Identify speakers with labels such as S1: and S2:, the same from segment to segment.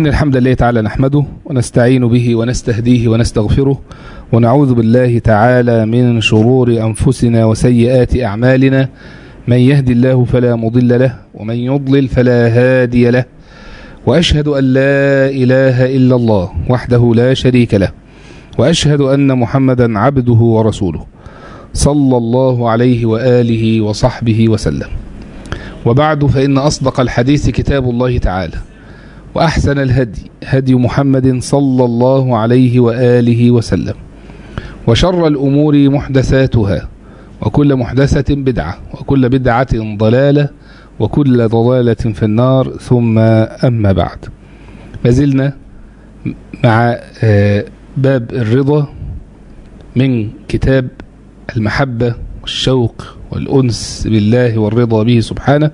S1: إن الحمد لله تعالى نحمده ونستعين به ونستهديه ونستغفره ونعوذ بالله تعالى من شرور أنفسنا وسيئات أعمالنا من يهدي الله فلا مضل له ومن يضلل فلا هادي له وأشهد أن لا إله إلا الله وحده لا شريك له وأشهد أن محمدا عبده ورسوله صلى الله عليه وآله وصحبه وسلم وبعد فإن أصدق الحديث كتاب الله تعالى وأحسن الهدي هدي محمد صلى الله عليه وآله وسلم وشر الأمور محدثاتها وكل محدثة بدعة وكل بدعة ضلالة وكل ضلالة في النار ثم أما بعد ما زلنا مع باب الرضا من كتاب المحبة والشوق والأنس بالله والرضا به سبحانه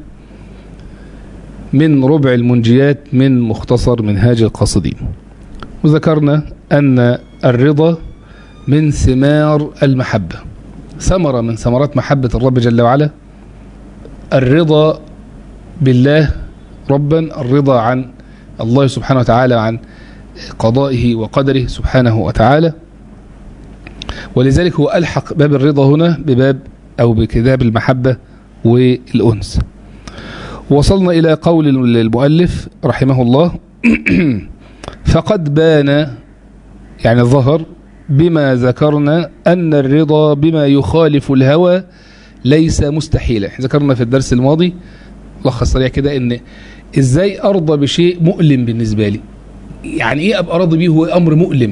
S1: من ربع المنجيات من مختصر منهاج القاصدين وذكرنا أن الرضا من ثمار المحبة ثمرة من ثمرات محبة الرب جل وعلا الرضا بالله ربا الرضا عن الله سبحانه وتعالى عن قضائه وقدره سبحانه وتعالى ولذلك هو ألحق باب الرضا هنا بباب أو بكتاب المحبة والأنس وصلنا إلى قول المؤلف رحمه الله فقد بان يعني ظهر بما ذكرنا أن الرضا بما يخالف الهوى ليس مستحيلا ذكرنا في الدرس الماضي لخص سريع كده ان ازاي ارضى بشيء مؤلم بالنسبة لي يعني ايه ابقى راضي بيه هو امر مؤلم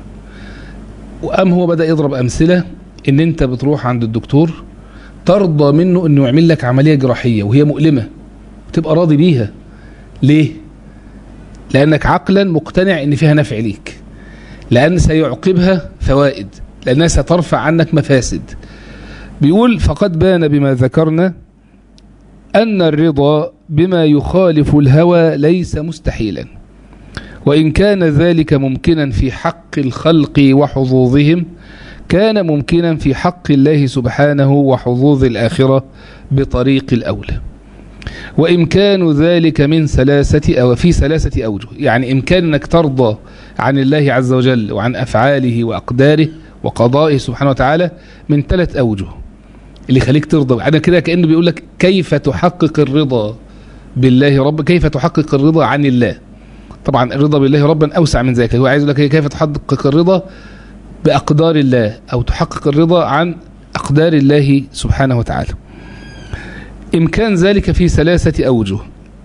S1: وقام هو بدأ يضرب امثلة ان انت بتروح عند الدكتور ترضى منه انه يعمل لك عملية جراحية وهي مؤلمة تبقى راضي بيها ليه لانك عقلا مقتنع ان فيها نفع ليك لان سيعقبها فوائد لانها سترفع عنك مفاسد بيقول فقد بان بما ذكرنا أن الرضا بما يخالف الهوى ليس مستحيلا وإن كان ذلك ممكنا في حق الخلق وحظوظهم كان ممكنا في حق الله سبحانه وحظوظ الآخرة بطريق الأولى وإمكان ذلك من ثلاثة أو في ثلاثة أوجه يعني إمكان أنك ترضى عن الله عز وجل وعن أفعاله وأقداره وقضائه سبحانه وتعالى من ثلاث أوجه اللي يخليك ترضى انا كده كانه بيقول لك كيف تحقق الرضا بالله رب كيف تحقق الرضا عن الله طبعا الرضا بالله ربا اوسع من ذلك هو عايز يقول لك كيف تحقق الرضا باقدار الله او تحقق الرضا عن اقدار الله سبحانه وتعالى امكان ذلك في ثلاثه اوجه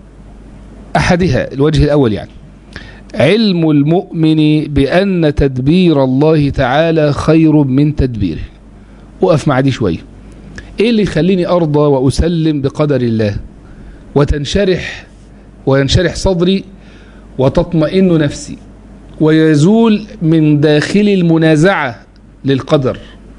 S1: احدها الوجه الاول يعني علم المؤمن بان تدبير الله تعالى خير من تدبيره وقف مع دي شويه ايه اللي يخليني ارضى واسلم بقدر الله وتنشرح وينشرح صدري وتطمئن نفسي ويزول من داخلي المنازعة للقدر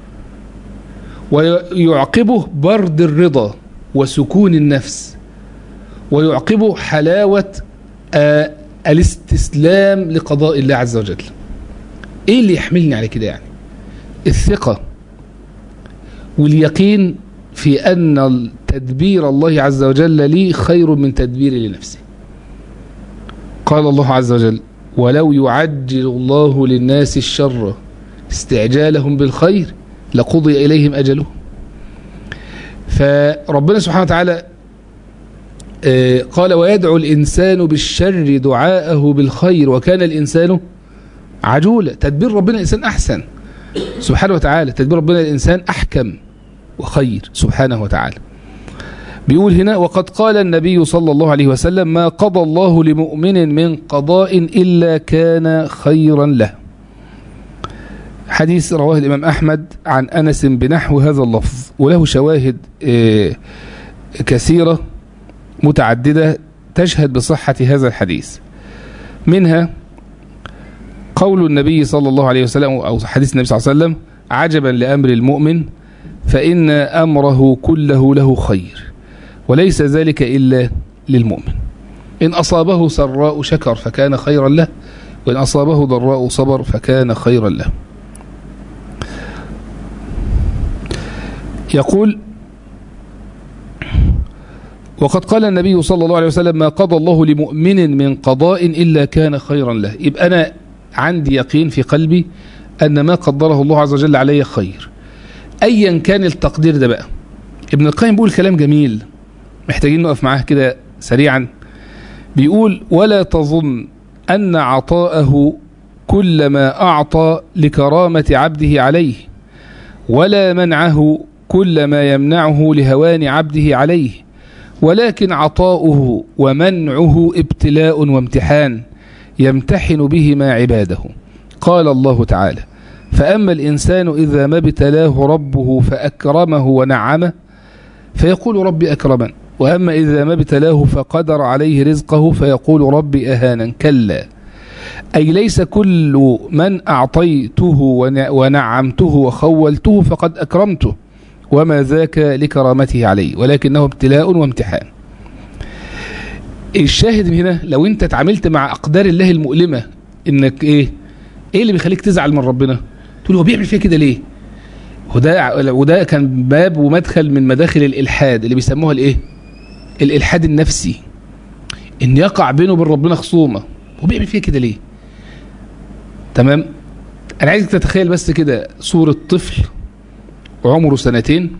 S1: ويعقبه برد الرضا وسكون النفس ويعقبه حلاوة آه الاستسلام لقضاء الله عز وجل ايه اللي يحملني على كده يعني الثقة واليقين في أن تدبير الله عز وجل لي خير من تدبيري لنفسي قال الله عز وجل ولو يعجل الله للناس الشر استعجالهم بالخير لقضي إليهم أجلهم فربنا سبحانه وتعالى قال ويدعو الإنسان بالشر دعاءه بالخير وكان الإنسان عجولا تدبير ربنا الإنسان أحسن سبحانه وتعالى تدبير ربنا الإنسان أحكم وخير سبحانه وتعالى بيقول هنا وقد قال النبي صلى الله عليه وسلم ما قضى الله لمؤمن من قضاء إلا كان خيرا له حديث رواه الإمام أحمد عن أنس بنحو هذا اللفظ وله شواهد كثيرة متعددة تشهد بصحة هذا الحديث منها قول النبي صلى الله عليه وسلم أو حديث النبي صلى الله عليه وسلم عجبا لأمر المؤمن فإن أمره كله له خير وليس ذلك إلا للمؤمن إن أصابه سراء شكر فكان خيرا له وإن أصابه ضراء صبر فكان خيرا له يقول وقد قال النبي صلى الله عليه وسلم ما قضى الله لمؤمن من قضاء إلا كان خيرا له يبقى أنا عندي يقين في قلبي أن ما قدره الله عز وجل علي خير أيا كان التقدير ده بقى ابن القيم بيقول كلام جميل محتاجين نقف معاه كده سريعا بيقول ولا تظن أن عطاءه كل ما أعطى لكرامة عبده عليه ولا منعه كل ما يمنعه لهوان عبده عليه ولكن عطاؤه ومنعه ابتلاء وامتحان يمتحن بهما عباده قال الله تعالى فأما الإنسان إذا ما ابتلاه ربه فأكرمه ونعمه فيقول ربي أكرمن وأما إذا ما ابتلاه فقدر عليه رزقه فيقول ربي أهانا كلا أي ليس كل من أعطيته ونعمته وخولته فقد أكرمته وما ذاك لكرامته عليه ولكنه ابتلاء وامتحان الشاهد هنا لو انت اتعاملت مع أقدار الله المؤلمة انك ايه ايه اللي بيخليك تزعل من ربنا تقول هو بيعمل فيها كده ليه وده وده كان باب ومدخل من مداخل الالحاد اللي بيسموها الايه الالحاد النفسي ان يقع بينه وبين ربنا خصومه هو بيعمل فيها كده ليه تمام انا عايزك تتخيل بس كده صورة طفل عمره سنتين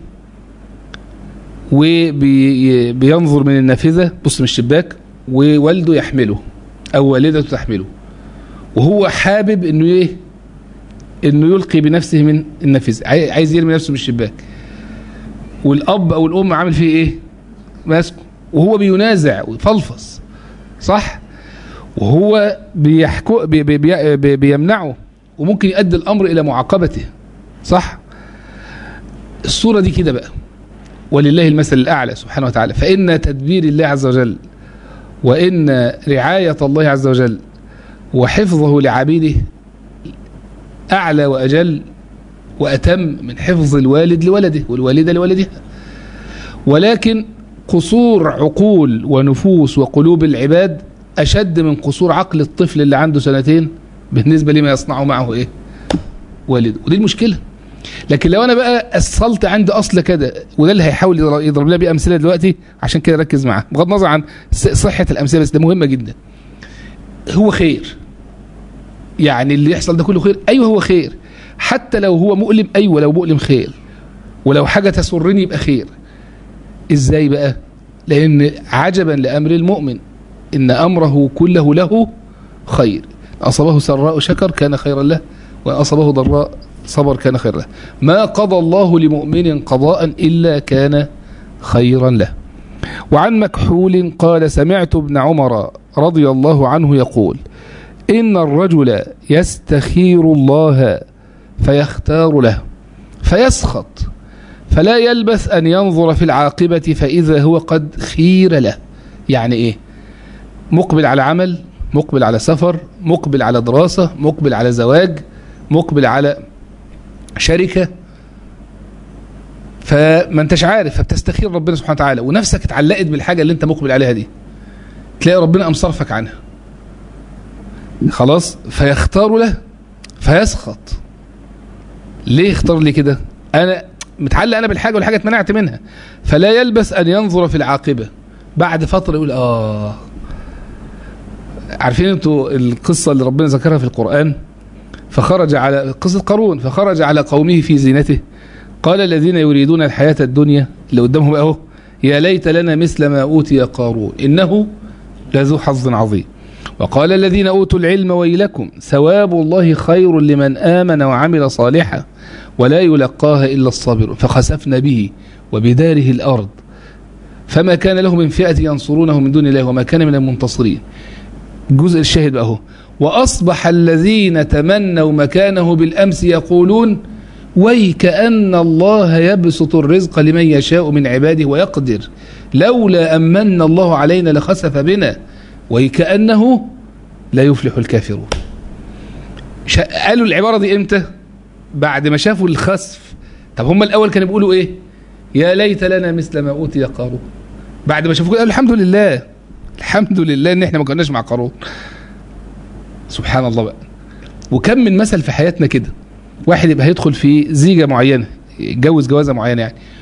S1: وبينظر من النافذة بص من الشباك ووالده يحمله او والدته تحمله وهو حابب انه ايه انه يلقي بنفسه من النافذة عايز يرمي نفسه من الشباك والاب او الام عامل فيه ايه ماسكه وهو بينازع ويفلفص صح وهو بيحكو بي بي بي بيمنعه وممكن يؤدي الامر الى معاقبته صح الصورة دي كده بقى ولله المثل الأعلى سبحانه وتعالى فإن تدبير الله عز وجل وإن رعاية الله عز وجل وحفظه لعبيده أعلى وأجل وأتم من حفظ الوالد لولده والوالدة لولدها ولكن قصور عقول ونفوس وقلوب العباد أشد من قصور عقل الطفل اللي عنده سنتين بالنسبة لما يصنعه معه إيه والده ودي المشكلة لكن لو أنا بقى أصلت عندي أصل كده وده اللي هيحاول يضرب لنا بيه أمثلة دلوقتي عشان كده ركز معاه بغض النظر عن صحة الأمثلة بس ده مهمة جدا هو خير يعني اللي يحصل ده كله خير أيوه هو خير حتى لو هو مؤلم أيوه لو مؤلم خير ولو حاجة تسرني يبقى خير إزاي بقى لأن عجبا لأمر المؤمن إن أمره كله له خير أصابه سراء شكر كان خيرا له وإن أصابه ضراء صبر كان خيرا له ما قضى الله لمؤمن قضاء إلا كان خيرا له وعن مكحول قال سمعت ابن عمر رضي الله عنه يقول إن الرجل يستخير الله فيختار له فيسخط فلا يلبث أن ينظر في العاقبة فإذا هو قد خير له يعني إيه مقبل على عمل مقبل على سفر مقبل على دراسة مقبل على زواج مقبل على شركة فما انتش عارف فبتستخير ربنا سبحانه وتعالى ونفسك اتعلقت بالحاجة اللي انت مقبل عليها دي تلاقي ربنا قام صرفك عنها خلاص فيختار له فيسخط ليه اختار لي كده انا متعلق انا بالحاجة والحاجة اتمنعت منها فلا يلبس ان ينظر في العاقبة بعد فترة يقول اه عارفين انتوا القصة اللي ربنا ذكرها في القرآن فخرج على قصة قارون فخرج على قومه في زينته قال الذين يريدون الحياة الدنيا اللي قدامهم اهو يا ليت لنا مثل ما أوتي قارون إنه لذو حظ عظيم وقال الذين أوتوا العلم ويلكم ثواب الله خير لمن آمن وعمل صالحا ولا يلقاها إلا الصابرون فخسفنا به وبداره الأرض فما كان له من فئة ينصرونه من دون الله وما كان من المنتصرين الجزء الشاهد بقى هو وأصبح الذين تمنوا مكانه بالأمس يقولون ويكأن الله يبسط الرزق لمن يشاء من عباده ويقدر لولا أمن الله علينا لخسف بنا ويكأنه لا يفلح الكافرون قالوا العبارة دي امتى بعد ما شافوا الخسف طب هم الأول كانوا بيقولوا ايه يا ليت لنا مثل ما أوتي قارون بعد ما شافوا قالوا الحمد لله الحمد لله ان احنا ما كناش مع قارون سبحان الله بقى وكم من مثل في حياتنا كده واحد يبقى هيدخل في زيجة معينة يتجوز جوازة معينة يعني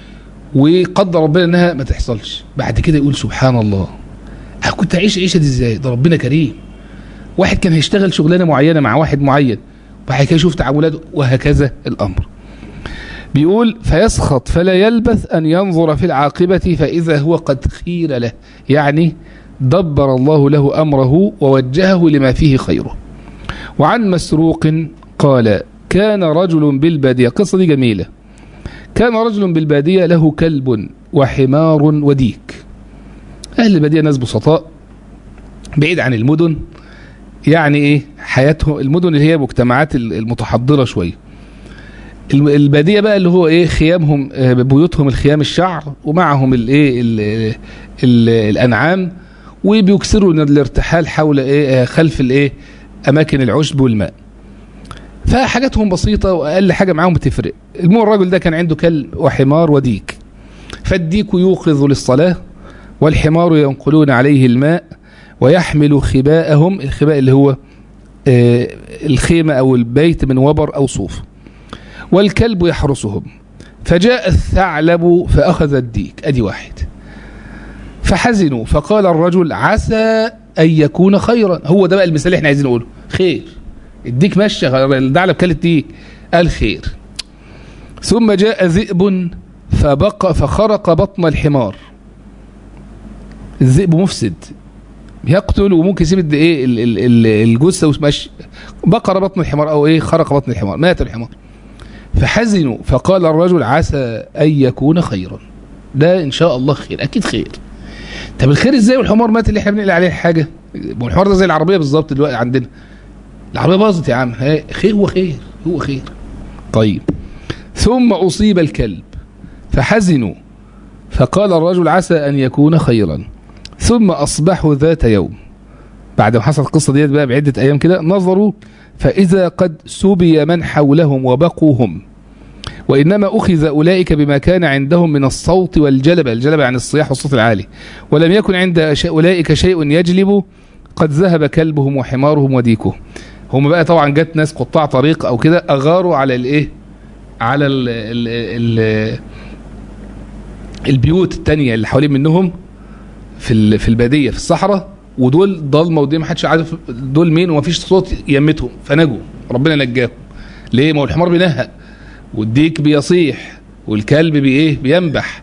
S1: وقدر ربنا انها ما تحصلش بعد كده يقول سبحان الله أنا كنت هعيش عيشه دي ازاي ده ربنا كريم واحد كان هيشتغل شغلانه معينه مع واحد معين وبعد كده يشوف تعاملاته وهكذا الامر بيقول فيسخط فلا يلبث أن ينظر في العاقبة فإذا هو قد خير له يعني دبر الله له أمره ووجهه لما فيه خيره وعن مسروق قال كان رجل بالبادية قصة دي جميلة كان رجل بالبادية له كلب وحمار وديك أهل البادية ناس بسطاء بعيد عن المدن يعني إيه حياتهم المدن اللي هي مجتمعات المتحضرة شوية الباديه بقى اللي هو ايه خيامهم بيوتهم الخيام الشعر ومعهم الايه الانعام وبيكسروا الارتحال حول ايه خلف الايه اماكن العشب والماء فحاجاتهم بسيطه واقل حاجه معاهم بتفرق المهم الراجل ده كان عنده كلب وحمار وديك فالديك يوقظ للصلاه والحمار ينقلون عليه الماء ويحمل خباءهم الخباء اللي هو الخيمه او البيت من وبر او صوف والكلب يحرسهم فجاء الثعلب فأخذ الديك أدي واحد فحزنوا فقال الرجل عسى أن يكون خيرا هو ده بقى المثال اللي احنا عايزين نقوله خير الديك مشى الثعلب كل الديك قال خير ثم جاء ذئب فبقى فخرق بطن الحمار الذئب مفسد يقتل وممكن يسيب ايه الجثه ومشي بقر بطن الحمار او ايه خرق بطن الحمار مات الحمار فحزنوا فقال الرجل عسى أن يكون خيرا ده إن شاء الله خير أكيد خير طب الخير إزاي والحمار مات اللي احنا بنقل عليه حاجة والحمار ده زي العربية بالظبط دلوقتي عندنا العربية باظت يا عم خير هو خير هو خير طيب ثم أصيب الكلب فحزنوا فقال الرجل عسى أن يكون خيرا ثم أصبحوا ذات يوم بعد ما حصلت القصة ديت بقى بعدة أيام كده نظروا فإذا قد سبي من حولهم وبقوا هم وإنما أخذ أولئك بما كان عندهم من الصوت والجلبة الجلبة عن الصياح والصوت العالي ولم يكن عند أولئك شيء يجلب قد ذهب كلبهم وحمارهم وديكهم هم بقى طبعا جت ناس قطاع طريق أو كده أغاروا على الإيه على ال ال ال البيوت التانية اللي حوالين منهم في في البادية في الصحراء ودول ضلمه ودي ما حدش عارف دول مين ومفيش صوت يمتهم فنجوا ربنا نجاهم ليه ما هو الحمار بينهق والديك بيصيح والكلب بايه بينبح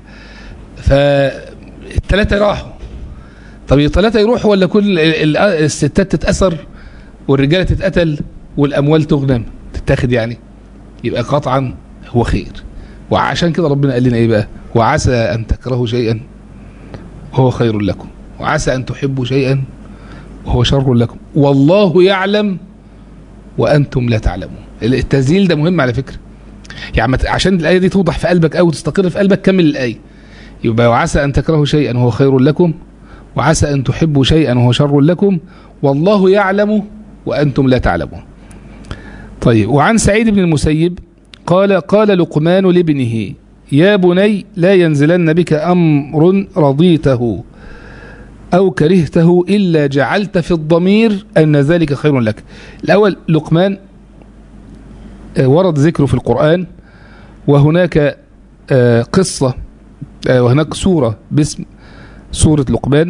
S1: فالثلاثه راحوا طب الثلاثه يروحوا ولا كل الستات تتاثر والرجاله تتقتل والاموال تغنم تتاخد يعني يبقى قطعا هو خير وعشان كده ربنا قال لنا ايه بقى وعسى ان تكرهوا شيئا وهو خير لكم وعسى أن تحبوا شيئا وهو شر لكم والله يعلم وأنتم لا تعلمون التسجيل ده مهم على فكرة يعني عشان الآية دي توضح في قلبك أو تستقر في قلبك كمل الآية يبقى وعسى أن تكرهوا شيئا وهو خير لكم وعسى أن تحبوا شيئا وهو شر لكم والله يعلم وأنتم لا تعلمون طيب وعن سعيد بن المسيب قال قال لقمان لابنه يا بني لا ينزلن بك أمر رضيته أو كرهته إلا جعلت في الضمير أن ذلك خير لك الأول لقمان ورد ذكره في القرآن وهناك قصة وهناك سورة باسم سورة لقمان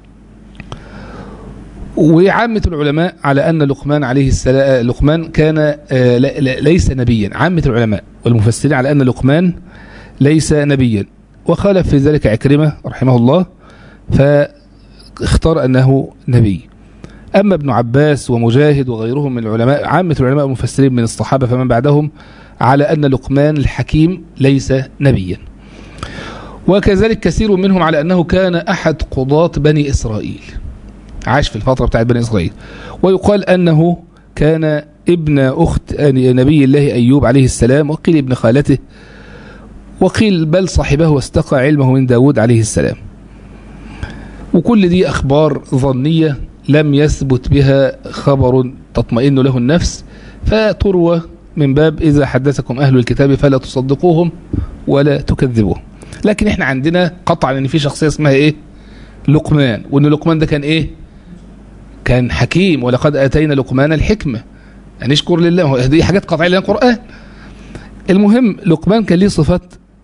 S1: وعامة العلماء على أن لقمان عليه السلام لقمان كان ليس نبيا عامة العلماء والمفسرين على أن لقمان ليس نبيا وخالف في ذلك عكرمة رحمه الله فاختار أنه نبي أما ابن عباس ومجاهد وغيرهم من العلماء عامة العلماء المفسرين من الصحابة فمن بعدهم على أن لقمان الحكيم ليس نبيا وكذلك كثير منهم على أنه كان أحد قضاة بني إسرائيل عاش في الفترة بتاعت بني إسرائيل ويقال أنه كان ابن أخت نبي الله أيوب عليه السلام وقيل ابن خالته وقيل بل صاحبه واستقى علمه من داود عليه السلام وكل دي أخبار ظنية لم يثبت بها خبر تطمئن له النفس فتروى من باب إذا حدثكم أهل الكتاب فلا تصدقوهم ولا تكذبوهم لكن احنا عندنا قطعا ان في شخصية اسمها ايه لقمان وان لقمان ده كان ايه كان حكيم ولقد اتينا لقمان الحكمة ان اشكر لله دي حاجات قطعية لنا القرآن المهم لقمان كان ليه صفات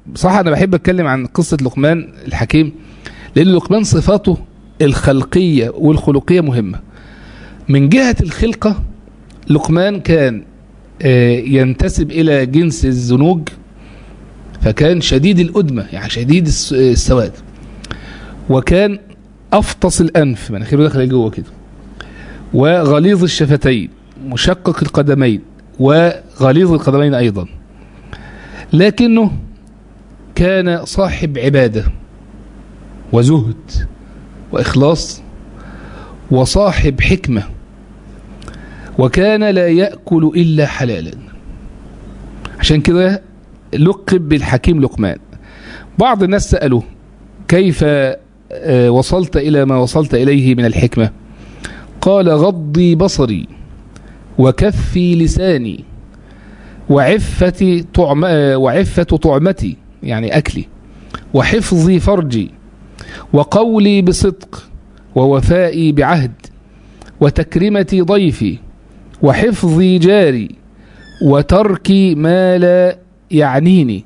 S1: بصراحة أنا بحب أتكلم عن قصة لقمان الحكيم لأن لقمان صفاته الخلقية والخلقية مهمة من جهة الخلقة لقمان كان ينتسب إلى جنس الزنوج فكان شديد الأدمة يعني شديد السواد وكان أفطس الأنف مناخيره داخل جوه كده وغليظ الشفتين مشقق القدمين وغليظ القدمين أيضا لكنه كان صاحب عبادة وزهد وإخلاص وصاحب حكمة وكان لا يأكل إلا حلالا عشان كده لقب بالحكيم لقمان بعض الناس سألوا كيف وصلت إلى ما وصلت إليه من الحكمة قال غضي بصري وكفي لساني وعفة طعم وعفة طعمتي يعني أكلي وحفظي فرجي وقولي بصدق ووفائي بعهد وتكرمتي ضيفي وحفظي جاري وتركي ما لا يعنيني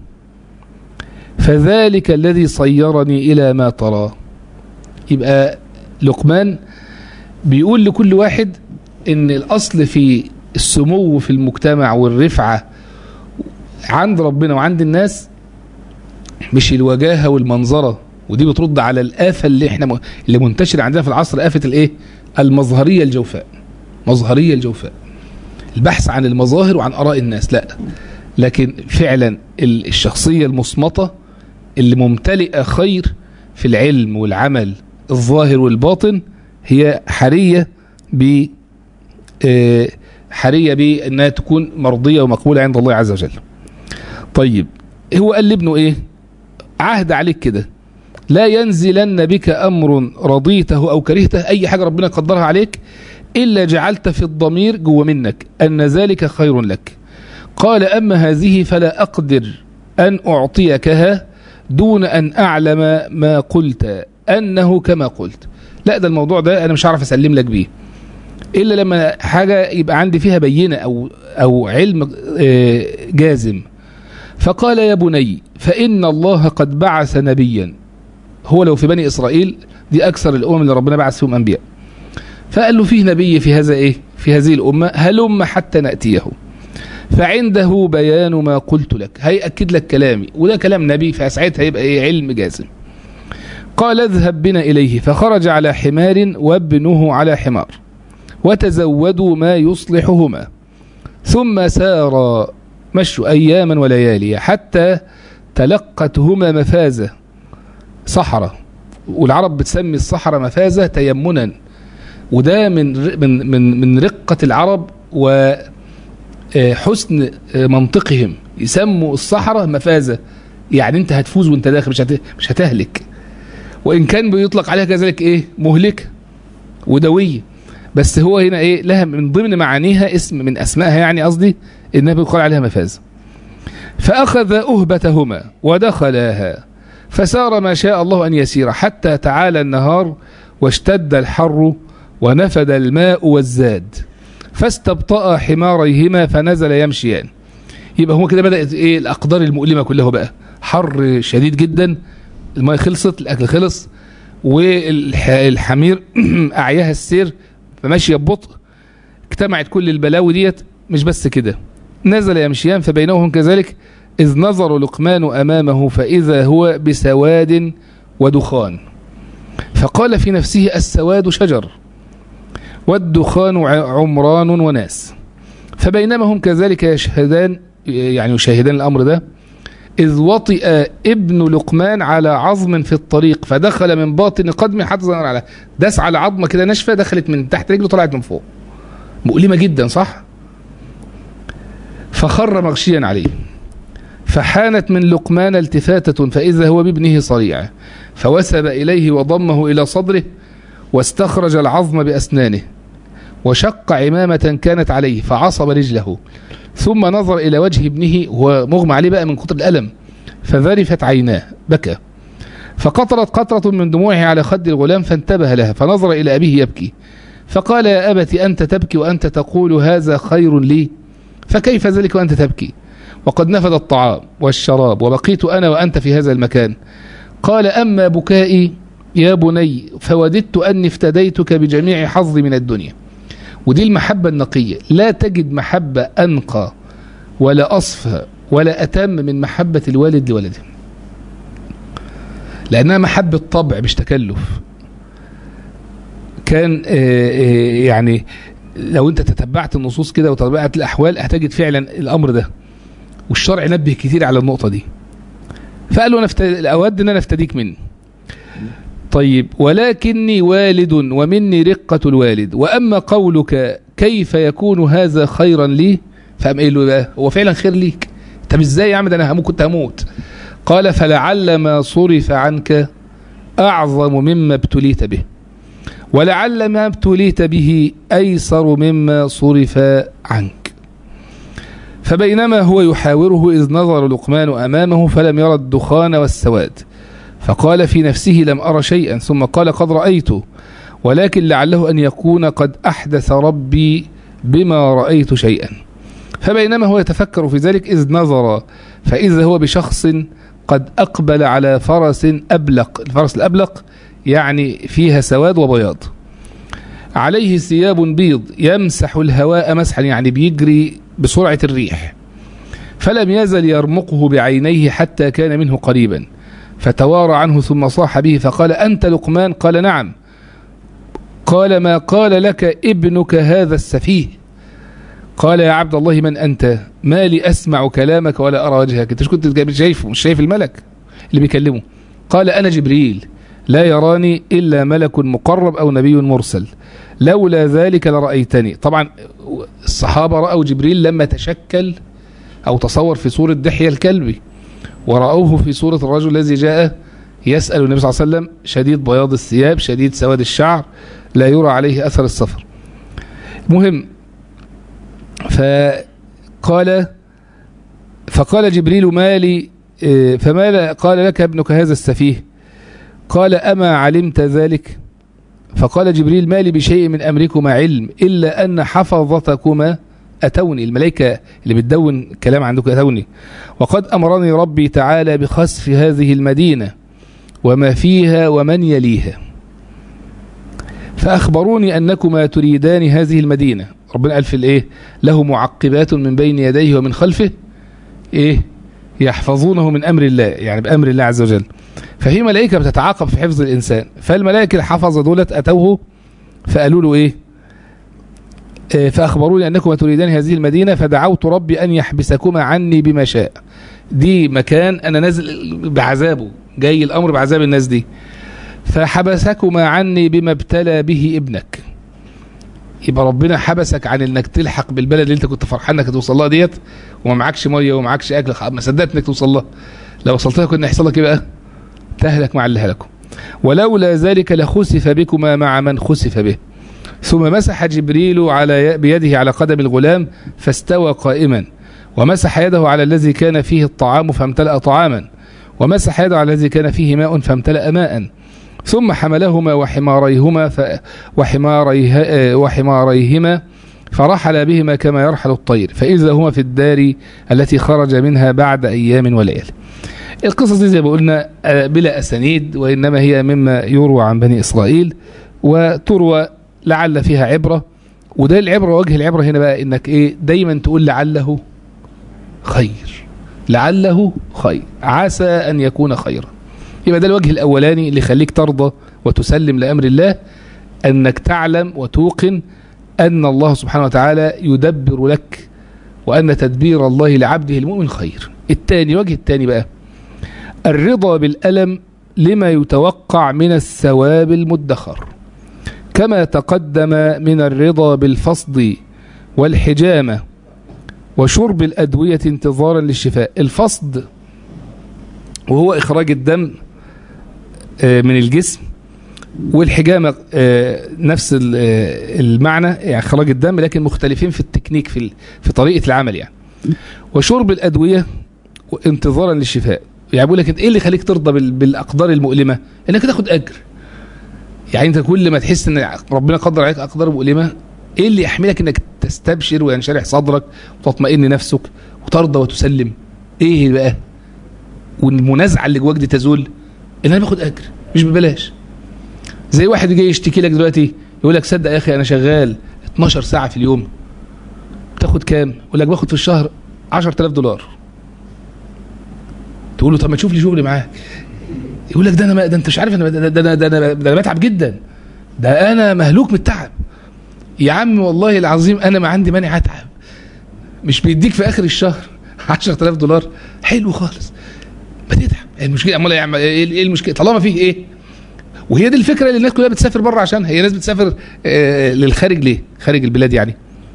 S1: فذلك الذي صيرني إلى ما ترى يبقى لقمان بيقول لكل واحد ان الأصل في السمو في المجتمع والرفعة عند ربنا وعند الناس مش الوجاهة والمنظرة ودي بترد على الآفة اللي احنا اللي منتشرة عندنا في العصر آفة الايه المظهرية الجوفاء مظهرية الجوفاء البحث عن المظاهر وعن آراء الناس لا لكن فعلا الشخصية المصمتة اللي ممتلئة خير في العلم والعمل الظاهر والباطن هي حرية ب حرية بأنها تكون مرضية ومقبولة عند الله عز وجل طيب هو قال لابنه ايه عهد عليك كده لا ينزلن بك أمر رضيته أو كرهته أي حاجة ربنا قدرها عليك إلا جعلت في الضمير جوه منك أن ذلك خير لك قال أما هذه فلا أقدر أن أعطيكها دون أن أعلم ما قلت أنه كما قلت لا ده الموضوع ده أنا مش عارف أسلم لك بيه إلا لما حاجة يبقى عندي فيها بينة أو, أو علم جازم فقال يا بني فإن الله قد بعث نبيا هو لو في بني إسرائيل دي أكثر الأمم اللي ربنا بعث فيهم أنبياء فقال له فيه نبي في هذا إيه في هذه الأمة هلم حتى نأتيه فعنده بيان ما قلت لك هيأكد لك كلامي وده كلام نبي فساعتها يبقى إيه علم جازم قال اذهب بنا إليه فخرج على حمار وابنه على حمار وتزودوا ما يصلحهما ثم سار مشوا أياما وليالي حتى تلقتهما مفازة صحراء والعرب بتسمي الصحراء مفازة تيمنا وده من من من من رقة العرب وحسن منطقهم يسموا الصحراء مفازة يعني انت هتفوز وانت داخل مش مش هتهلك وان كان بيطلق عليها كذلك ايه مهلكه ودويه بس هو هنا ايه لها من ضمن معانيها اسم من اسمائها يعني قصدي انها بيقال عليها مفازة فاخذ اهبتهما ودخلاها فسار ما شاء الله ان يسير حتى تعالى النهار واشتد الحر ونفد الماء والزاد فاستبطأ حماريهما فنزل يمشيان يبقى هو كده بدأت ايه الاقدار المؤلمة كلها بقى حر شديد جدا الماء خلصت الاكل خلص والحمير اعياها السير فماشية ببطء اجتمعت كل البلاوي ديت مش بس كده نزل يمشيان فبينهم كذلك إذ نظر لقمان أمامه فإذا هو بسواد ودخان فقال في نفسه السواد شجر والدخان عمران وناس فبينما هم كذلك يشهدان يعني يشاهدان الأمر ده إذ وطئ ابن لقمان على عظم في الطريق فدخل من باطن قدمه حتى ظهر على داس على عظمة كده ناشفة دخلت من تحت رجله طلعت من فوق مؤلمة جدا صح فخر مغشيا عليه فحانت من لقمان التفاتة فإذا هو بابنه صريع فوسب إليه وضمه إلى صدره واستخرج العظم بأسنانه وشق عمامة كانت عليه فعصب رجله ثم نظر إلى وجه ابنه وهو مغمى عليه بقى من كتر الألم فذرفت عيناه بكى فقطرت قطرة من دموعه على خد الغلام فانتبه لها فنظر إلى أبيه يبكي فقال يا أبت أنت تبكي وأنت تقول هذا خير لي فكيف ذلك وأنت تبكي وقد نفد الطعام والشراب وبقيت أنا وأنت في هذا المكان قال أما بكائي يا بني فوددت أني افتديتك بجميع حظي من الدنيا ودي المحبة النقية لا تجد محبة أنقى ولا أصفى ولا أتم من محبة الوالد لولده لأنها محبة طبع مش تكلف كان آه، آه، يعني لو انت تتبعت النصوص كده وتتبعت الأحوال هتجد فعلا الأمر ده والشرع نبه كتير على النقطة دي فقالوا أنا أفت- أود أن أنا أفتديك مني طيب ولكني والد ومني رقة الوالد وأما قولك كيف يكون هذا خيرا لي فقام قايل له بقى هو فعلا خير ليك طب ازاي يا عم ده انا هموت كنت هموت قال فلعل ما صرف عنك أعظم مما ابتليت به ولعل ما ابتليت به أيسر مما صرف عنك فبينما هو يحاوره إذ نظر لقمان أمامه فلم يرى الدخان والسواد فقال في نفسه لم أرى شيئا ثم قال قد رأيته ولكن لعله أن يكون قد أحدث ربي بما رأيت شيئا فبينما هو يتفكر في ذلك إذ نظر فإذا هو بشخص قد أقبل على فرس أبلق الفرس الأبلق يعني فيها سواد وبياض عليه ثياب بيض يمسح الهواء مسحا يعني بيجري بسرعة الريح فلم يزل يرمقه بعينيه حتى كان منه قريبا فتوارى عنه ثم صاح به فقال أنت لقمان قال نعم قال ما قال لك ابنك هذا السفيه قال يا عبد الله من أنت ما لي أسمع كلامك ولا أرى وجهك أنت مش كنت شايفه مش شايف الملك اللي بيكلمه قال أنا جبريل لا يراني إلا ملك مقرب أو نبي مرسل لولا ذلك لرأيتني طبعا الصحابة رأوا جبريل لما تشكل أو تصور في صورة دحية الكلبي ورأوه في صورة الرجل الذي جاء يسأل النبي صلى الله عليه وسلم شديد بياض الثياب شديد سواد الشعر لا يرى عليه أثر السفر مهم فقال فقال جبريل ما لي فما قال لك ابنك هذا السفيه قال أما علمت ذلك فقال جبريل ما لي بشيء من أمركما علم إلا أن حفظتكما أتوني الملائكة اللي بتدون كلام عندكم أتوني وقد أمرني ربي تعالى بخسف هذه المدينة وما فيها ومن يليها فأخبروني أنكما تريدان هذه المدينة ربنا قال في الإيه له معقبات من بين يديه ومن خلفه إيه يحفظونه من أمر الله يعني بأمر الله عز وجل ففي ملائكة بتتعاقب في حفظ الإنسان فالملائكة الحفظة دولت أتوه فقالوا له إيه فأخبروني أنكما تريدان هذه المدينة فدعوت ربي أن يحبسكما عني بما شاء دي مكان أنا نازل بعذابه جاي الأمر بعذاب الناس دي فحبسكما عني بما ابتلى به ابنك يبقى ربنا حبسك عن انك تلحق بالبلد اللي انت كنت فرحان انك توصل لها ديت وما معكش ميه وما معكش اكل ما صدقت انك توصل لها لو وصلت لها كنا يحصل لك ايه بقى تهلك مع اللي هلكوا ولولا ذلك لخسف بكما مع من خسف به ثم مسح جبريل على بيده على قدم الغلام فاستوى قائما ومسح يده على الذي كان فيه الطعام فامتلأ طعاما ومسح يده على الذي كان فيه ماء فامتلأ ماء ثم حملهما وحماريهما ف... وحماريه... وحماريهما فرحل بهما كما يرحل الطير فإذا هما في الدار التي خرج منها بعد أيام وليالي القصص دي زي ما قلنا بلا أسانيد وإنما هي مما يروى عن بني إسرائيل وتروى لعل فيها عبرة وده العبرة وجه العبرة هنا بقى إنك إيه دايما تقول لعله خير لعله خير عسى أن يكون خيرا يبقى ده الوجه الأولاني اللي يخليك ترضى وتسلم لأمر الله أنك تعلم وتوقن أن الله سبحانه وتعالى يدبر لك وأن تدبير الله لعبده المؤمن خير الثاني وجه الثاني بقى الرضا بالألم لما يتوقع من الثواب المدخر كما تقدم من الرضا بالفصد والحجامة وشرب الأدوية انتظارا للشفاء الفصد وهو إخراج الدم من الجسم والحجامة نفس المعنى يعني إخراج الدم لكن مختلفين في التكنيك في في طريقة العمل يعني وشرب الأدوية انتظارا للشفاء يعني بيقول لك ايه اللي يخليك ترضى بالاقدار المؤلمه انك تاخد اجر يعني انت كل ما تحس ان ربنا قدر عليك اقدار مؤلمه ايه اللي يحملك انك تستبشر وينشرح صدرك وتطمئن نفسك وترضى وتسلم ايه بقى والمنازعه اللي جواك دي تزول ان انا باخد اجر مش ببلاش زي واحد جاي يشتكي لك دلوقتي يقول لك صدق يا اخي انا شغال 12 ساعه في اليوم تاخد كام يقول لك باخد في الشهر 10000 دولار تقول له طب ما تشوف لي شغل معاك يقول لك ده انا ما ده انت مش عارف انا ده, ده, ده, ده, انا ده انا بتعب جدا ده انا مهلوك من التعب يا عم والله العظيم انا ما عندي مانع اتعب مش بيديك في اخر الشهر 10000 دولار حلو خالص ما تتعب المشكله امال يا عم ايه المشكله طالما فيه ايه وهي دي الفكره اللي الناس كلها بتسافر بره عشانها هي ناس بتسافر آه للخارج ليه خارج البلاد يعني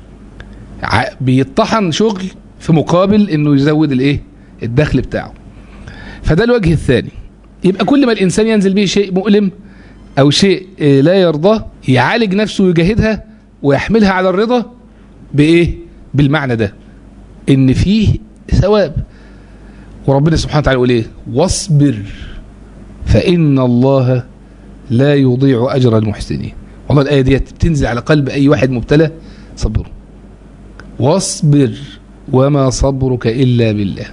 S1: بيطحن شغل في مقابل انه يزود الايه الدخل بتاعه فده الوجه الثاني يبقى كل ما الانسان ينزل به شيء مؤلم او شيء لا يرضاه يعالج نفسه ويجاهدها ويحملها على الرضا بايه بالمعنى ده ان فيه ثواب وربنا سبحانه وتعالى يقول ايه واصبر فان الله لا يضيع اجر المحسنين والله الايه ديت بتنزل على قلب اي واحد مبتلى صبره واصبر وما صبرك الا بالله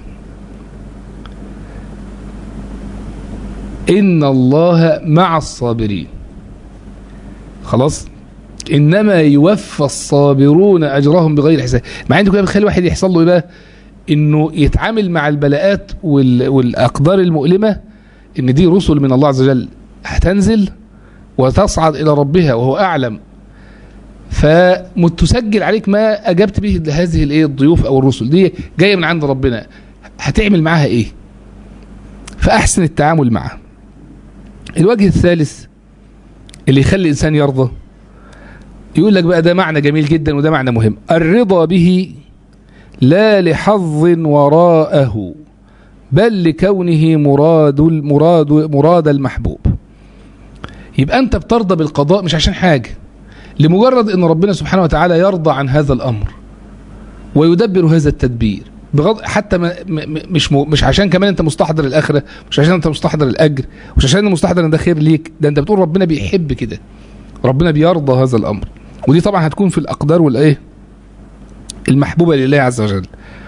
S1: إن الله مع الصابرين خلاص إنما يوفى الصابرون أجرهم بغير حساب مع أنت كده بتخلي واحد يحصل له إيه بقى إنه يتعامل مع البلاءات والأقدار المؤلمة إن دي رسل من الله عز وجل هتنزل وتصعد إلى ربها وهو أعلم فتسجل عليك ما أجبت به هذه الإيه الضيوف أو الرسل دي جاية من عند ربنا هتعمل معاها إيه فأحسن التعامل معها الوجه الثالث اللي يخلي الإنسان يرضى يقول لك بقى ده معنى جميل جدا وده معنى مهم الرضا به لا لحظ وراءه بل لكونه مراد المراد مراد المحبوب يبقى أنت بترضى بالقضاء مش عشان حاجة لمجرد أن ربنا سبحانه وتعالى يرضى عن هذا الأمر ويدبر هذا التدبير بغض حتى ما مش مش عشان كمان انت مستحضر الاخره مش عشان انت مستحضر الاجر مش عشان انت مستحضر ان ده خير ليك ده انت بتقول ربنا بيحب كده ربنا بيرضى هذا الامر ودي طبعا هتكون في الاقدار والايه المحبوبه لله عز وجل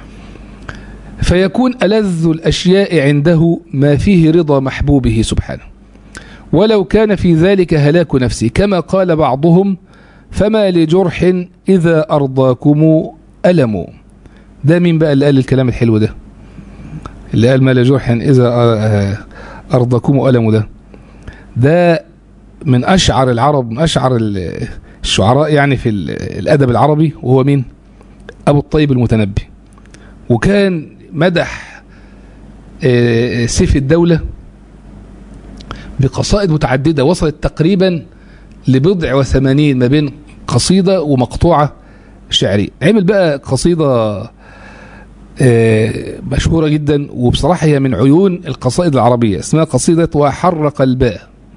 S1: فيكون ألذ الأشياء عنده ما فيه رضا محبوبه سبحانه ولو كان في ذلك هلاك نفسه كما قال بعضهم فما لجرح إذا أرضاكم ألموا ده مين بقى اللي قال الكلام الحلو ده اللي قال ما لجرح إذا أرضاكم ألموا ده ده من أشعر العرب من أشعر الشعراء يعني في الأدب العربي وهو مين أبو الطيب المتنبي وكان مدح سيف الدولة بقصائد متعددة وصلت تقريبا لبضع وثمانين ما بين قصيدة ومقطوعة شعرية عمل بقى قصيدة مشهورة جدا وبصراحة هي من عيون القصائد العربية اسمها قصيدة وحر قلباه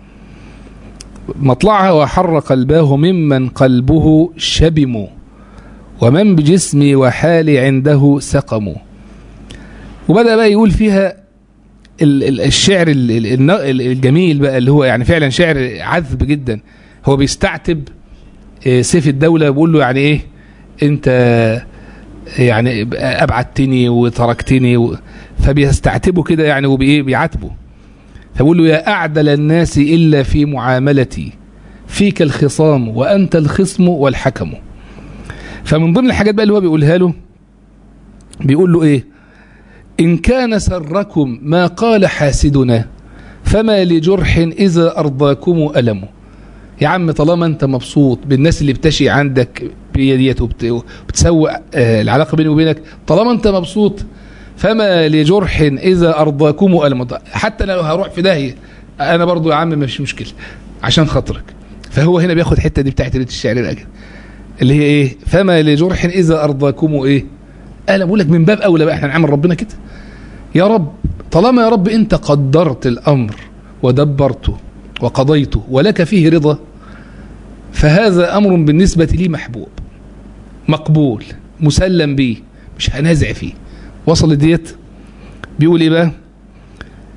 S1: مطلعها وحر قلباه ممن قلبه شبم ومن بجسمي وحالي عنده سقم وبدأ بقى يقول فيها الشعر الجميل بقى اللي هو يعني فعلا شعر عذب جدا هو بيستعتب سيف الدولة بيقول له يعني ايه انت يعني ابعدتني وتركتني و... فبيستعتبه كده يعني وبايه بيعاتبه فبيقول له يا اعدل الناس الا في معاملتي فيك الخصام وانت الخصم والحكم فمن ضمن الحاجات بقى اللي هو بيقولها له بيقول له ايه ان كان سركم ما قال حاسدنا فما لجرح اذا ارضاكم المه يا عم طالما انت مبسوط بالناس اللي بتشي عندك بيديت وبتسوء العلاقه بيني وبينك طالما انت مبسوط فما لجرح اذا ارضاكم الم حتى لو هروح في داهيه انا برضو يا عم مش مشكله عشان خاطرك فهو هنا بياخد الحته دي بتاعت بيت الشعر الاجل اللي هي ايه فما لجرح اذا ارضاكم ايه انا بقول لك من باب اولى بقى احنا نعمل ربنا كده يا رب طالما يا رب انت قدرت الامر ودبرته وقضيته ولك فيه رضا فهذا امر بالنسبه لي محبوب مقبول مسلم به مش هنازع فيه وصل ديت بيقول ايه بقى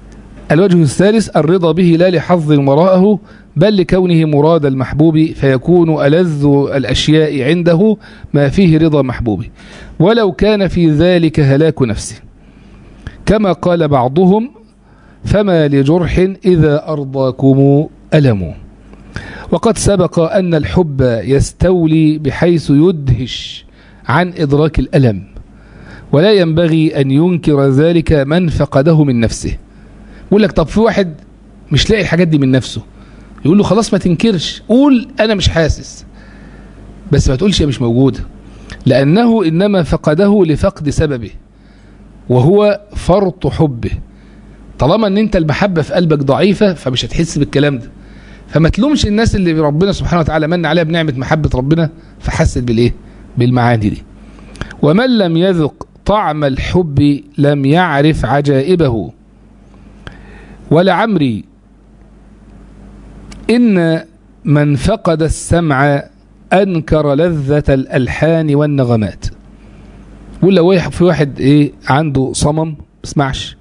S1: الوجه الثالث الرضا به لا لحظ وراءه بل لكونه مراد المحبوب فيكون ألذ الأشياء عنده ما فيه رضا محبوبه ولو كان في ذلك هلاك نفسه كما قال بعضهم فما لجرح إذا أرضاكم ألم وقد سبق أن الحب يستولي بحيث يدهش عن إدراك الألم ولا ينبغي أن ينكر ذلك من فقده من نفسه يقول لك طب في واحد مش لاقي الحاجات دي من نفسه يقول له خلاص ما تنكرش قول أنا مش حاسس بس ما تقولش هي مش موجودة لأنه إنما فقده لفقد سببه وهو فرط حبه طالما ان انت المحبة في قلبك ضعيفة فمش هتحس بالكلام ده فما تلومش الناس اللي ربنا سبحانه وتعالى من عليها بنعمة محبة ربنا فحست بالايه بالمعاني دي ومن لم يذق طعم الحب لم يعرف عجائبه ولعمري إن من فقد السمع أنكر لذة الألحان والنغمات يقول لو في واحد إيه عنده صمم بسمعش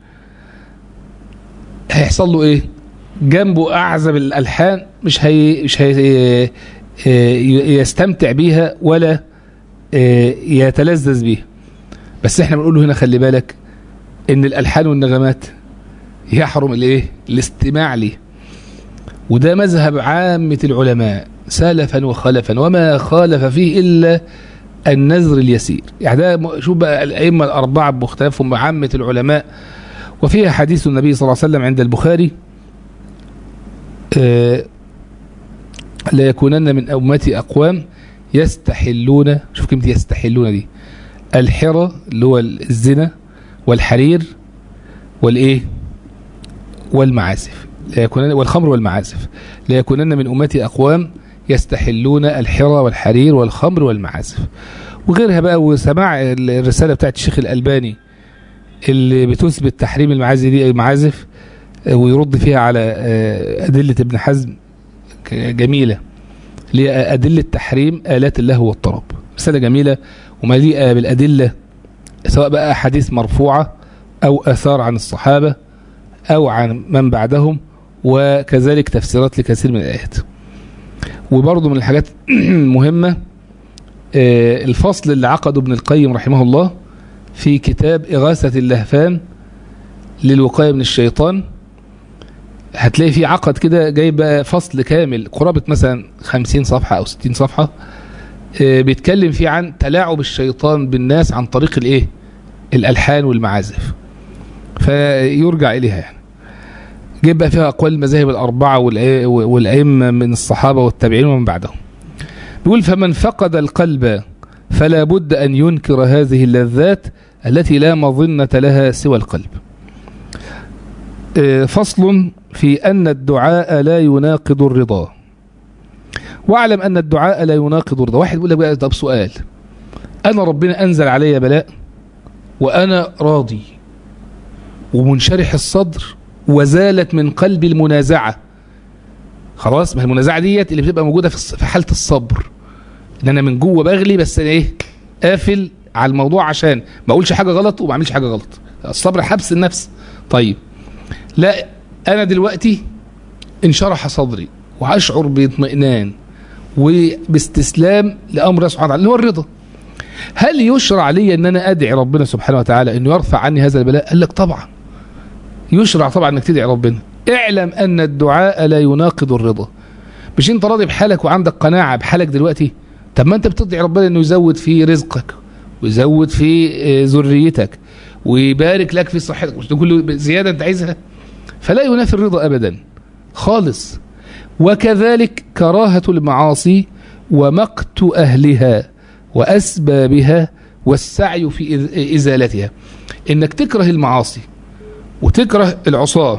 S1: هيحصل له إيه جنبه أعزب الألحان مش هي مش هي يستمتع بيها ولا يتلذذ بيها بس احنا بنقول له هنا خلي بالك ان الالحان والنغمات يحرم الايه الاستماع ليه وده مذهب عامة العلماء سلفا وخلفا وما خالف فيه إلا النذر اليسير يعني ده شوف بقى الأئمة الأربعة بمختلفهم عامة العلماء وفيها حديث النبي صلى الله عليه وسلم عند البخاري آه لا يكونن من أمتي أقوام يستحلون شوف كلمة يستحلون دي الحرى اللي هو الزنا والحرير والايه والمعازف لا يكونن والخمر والمعازف لا يكونن من امتي اقوام يستحلون الحرى والحرير والخمر والمعازف وغيرها بقى وسماع الرساله بتاعت الشيخ الالباني اللي بتثبت تحريم المعازف دي المعازف ويرد فيها على ادله ابن حزم جميله اللي هي ادله تحريم الات اللهو والطرب رساله جميله ومليئة بالأدلة سواء بقى أحاديث مرفوعة أو أثار عن الصحابة أو عن من بعدهم وكذلك تفسيرات لكثير من الآيات وبرضه من الحاجات المهمة الفصل اللي عقده ابن القيم رحمه الله في كتاب إغاثة اللهفان للوقاية من الشيطان هتلاقي فيه عقد كده جايب بقى فصل كامل قرابة مثلا 50 صفحة أو 60 صفحة بيتكلم فيه عن تلاعب الشيطان بالناس عن طريق الايه الالحان والمعازف فيرجع اليها يعني جيب بقى فيها اقوال المذاهب الاربعه والائمه من الصحابه والتابعين ومن بعدهم بيقول فمن فقد القلب فلا بد ان ينكر هذه اللذات التي لا مظنه لها سوى القلب فصل في ان الدعاء لا يناقض الرضا واعلم ان الدعاء لا يناقض الرضا واحد يقول لك بقى طب سؤال انا ربنا انزل علي بلاء وانا راضي ومنشرح الصدر وزالت من قلبي المنازعه خلاص ما المنازعه ديت اللي بتبقى موجوده في حاله الصبر ان انا من جوه بغلي بس انا ايه قافل على الموضوع عشان ما اقولش حاجه غلط وما اعملش حاجه غلط الصبر حبس النفس طيب لا انا دلوقتي انشرح صدري واشعر باطمئنان وباستسلام لامر الله سبحانه وتعالى اللي هو الرضا هل يشرع لي ان انا ادعي ربنا سبحانه وتعالى انه يرفع عني هذا البلاء قال لك طبعا يشرع طبعا انك تدعي ربنا اعلم ان الدعاء لا يناقض الرضا مش انت راضي بحالك وعندك قناعه بحالك دلوقتي طب ما انت بتدعي ربنا انه يزود في رزقك ويزود في ذريتك ويبارك لك في صحتك مش تقول زياده انت عايزها فلا ينافي الرضا ابدا خالص وكذلك كراهة المعاصي ومقت أهلها وأسبابها والسعي في إزالتها إنك تكره المعاصي وتكره العصاة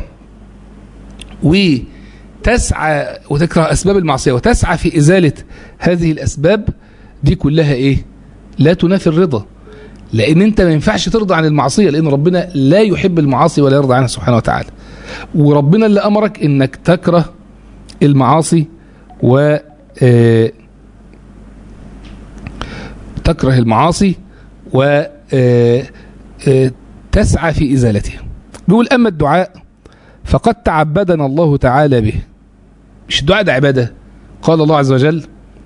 S1: وتسعى وتكره أسباب المعصية وتسعى في إزالة هذه الأسباب دي كلها إيه لا تنافي الرضا لأن أنت ما ينفعش ترضى عن المعصية لأن ربنا لا يحب المعاصي ولا يرضى عنها سبحانه وتعالى وربنا اللي أمرك إنك تكره المعاصي و تكره المعاصي وتسعى في إزالتها بيقول أما الدعاء فقد تعبدنا الله تعالى به مش الدعاء ده عبادة قال الله عز وجل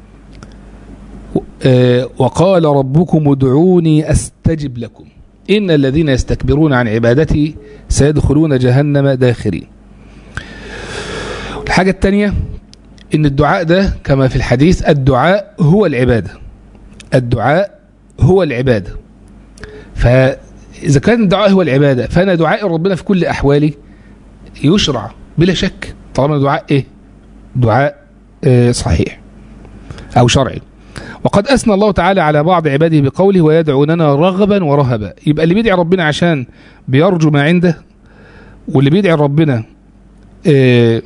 S1: آه، وقال ربكم ادعوني أستجب لكم إن الذين يستكبرون عن عبادتي سيدخلون جهنم داخرين الحاجة الثانية إن الدعاء ده كما في الحديث الدعاء هو العبادة الدعاء هو العبادة فإذا كان الدعاء هو العبادة فأنا دعاء ربنا في كل أحوالي يشرع بلا شك طالما دعاء إيه دعاء آه، صحيح أو شرعي وقد أثنى الله تعالى على بعض عباده بقوله ويدعوننا رغبا ورهبا يبقى اللي بيدعي ربنا عشان بيرجو ما عنده واللي بيدعي ربنا آه،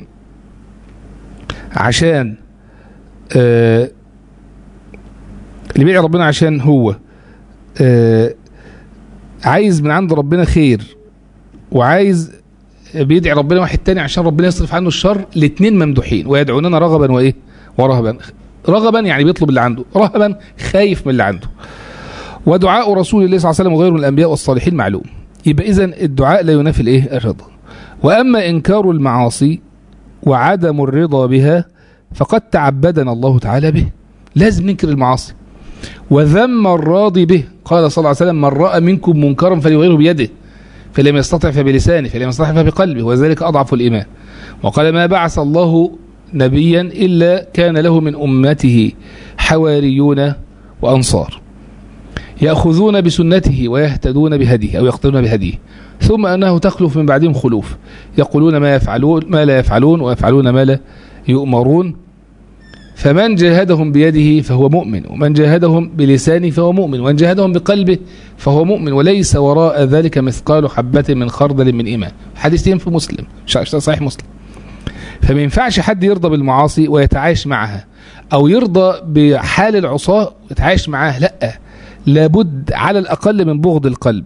S1: عشان آه، اللي بيدعي ربنا عشان هو آه، عايز من عند ربنا خير وعايز بيدعي ربنا واحد تاني عشان ربنا يصرف عنه الشر الاثنين ممدوحين ويدعوننا رغبا وايه ورهبا رغبا يعني بيطلب اللي عنده رهبا خايف من اللي عنده ودعاء رسول الله صلى الله عليه وسلم وغيره من الانبياء والصالحين معلوم يبقى اذا الدعاء لا ينافي الايه الرضا واما انكار المعاصي وعدم الرضا بها فقد تعبدنا الله تعالى به لازم ننكر المعاصي وذم الراضي به قال صلى الله عليه وسلم من راى منكم منكرا فليغيره بيده فلم يستطع فبلسانه فلم يستطع فبقلبه وذلك اضعف الايمان وقال ما بعث الله نبيا إلا كان له من أمته حواريون وأنصار يأخذون بسنته ويهتدون بهديه أو يقتدون بهديه ثم أنه تخلف من بعدهم خلوف يقولون ما يفعلون ما لا يفعلون ويفعلون ما لا يؤمرون فمن جاهدهم بيده فهو مؤمن ومن جاهدهم بلسانه فهو مؤمن ومن جاهدهم بقلبه فهو مؤمن وليس وراء ذلك مثقال حبة من خردل من إيمان حديثين في مسلم صحيح مسلم فما ينفعش حد يرضى بالمعاصي ويتعايش معها او يرضى بحال العصاة ويتعايش معاه لا لابد على الاقل من بغض القلب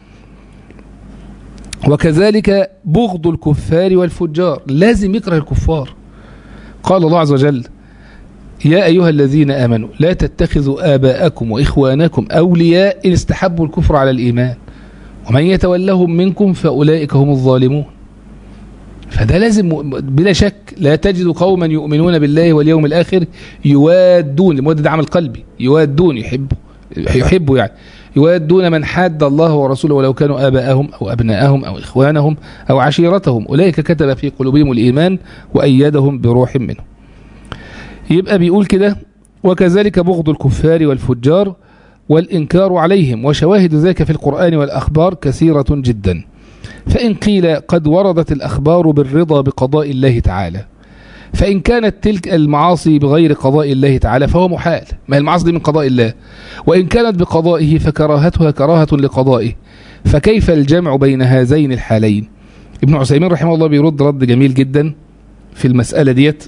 S1: وكذلك بغض الكفار والفجار لازم يكره الكفار قال الله عز وجل يا أيها الذين آمنوا لا تتخذوا آباءكم وإخوانكم أولياء إن استحبوا الكفر على الإيمان ومن يتولهم منكم فأولئك هم الظالمون فده لازم بلا شك لا تجد قوما يؤمنون بالله واليوم الآخر يوادون المودة ده عمل قلبي يوادون يحبوا يحبوا يعني يوادون من حاد الله ورسوله ولو كانوا آباءهم أو أبناءهم أو إخوانهم أو عشيرتهم أولئك كتب في قلوبهم الإيمان وأيدهم بروح منه يبقى بيقول كده وكذلك بغض الكفار والفجار والإنكار عليهم وشواهد ذلك في القرآن والأخبار كثيرة جدا فإن قيل قد وردت الأخبار بالرضا بقضاء الله تعالى فإن كانت تلك المعاصي بغير قضاء الله تعالى فهو محال ما هي المعاصي دي من قضاء الله وإن كانت بقضائه فكراهتها كراهة لقضائه فكيف الجمع بين هذين الحالين ابن عثيمين رحمه الله بيرد رد جميل جدا في المسألة ديت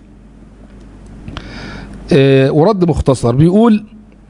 S1: آه ورد مختصر بيقول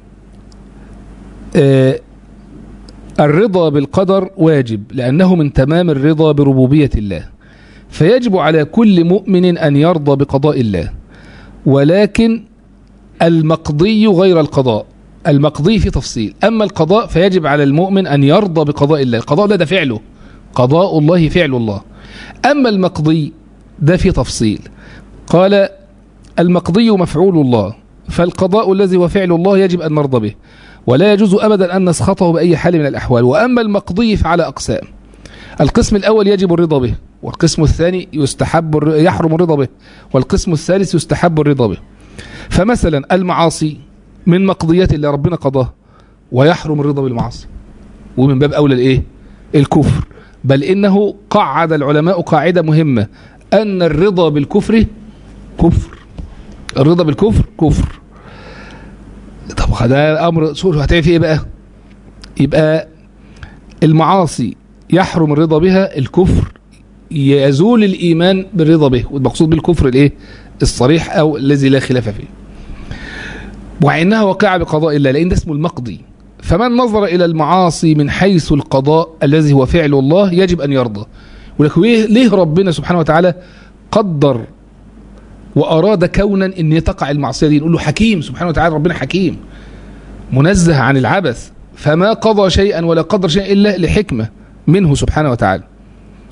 S1: آه الرضا بالقدر واجب لأنه من تمام الرضا بربوبية الله فيجب على كل مؤمن أن يرضى بقضاء الله ولكن المقضي غير القضاء المقضي في تفصيل أما القضاء فيجب على المؤمن أن يرضى بقضاء الله القضاء ده, ده فعله قضاء الله فعل الله أما المقضي ده في تفصيل قال المقضي مفعول الله فالقضاء الذي هو فعل الله يجب أن نرضى به ولا يجوز أبدا أن نسخطه بأي حال من الأحوال وأما المقضي فعلى أقسام القسم الأول يجب الرضا به والقسم الثاني يستحب يحرم الرضا به والقسم الثالث يستحب الرضا به فمثلا المعاصي من مقضيات اللي ربنا قضاه ويحرم الرضا بالمعاصي ومن باب أولى الإيه الكفر بل إنه قعد العلماء قاعدة مهمة أن الرضا بالكفر كفر الرضا بالكفر كفر طب ده امر سوء هتعمل فيه ايه بقى يبقى المعاصي يحرم الرضا بها الكفر يزول الايمان بالرضا به والمقصود بالكفر الايه الصريح او الذي لا خلاف فيه وانها واقعه بقضاء الله لان ده اسمه المقضي فمن نظر الى المعاصي من حيث القضاء الذي هو فعل الله يجب ان يرضى ولكن ليه ربنا سبحانه وتعالى قدر وأراد كونا أن تقع المعصية دي نقول له حكيم سبحانه وتعالى ربنا حكيم منزه عن العبث فما قضى شيئا ولا قدر شيئا إلا لحكمة منه سبحانه وتعالى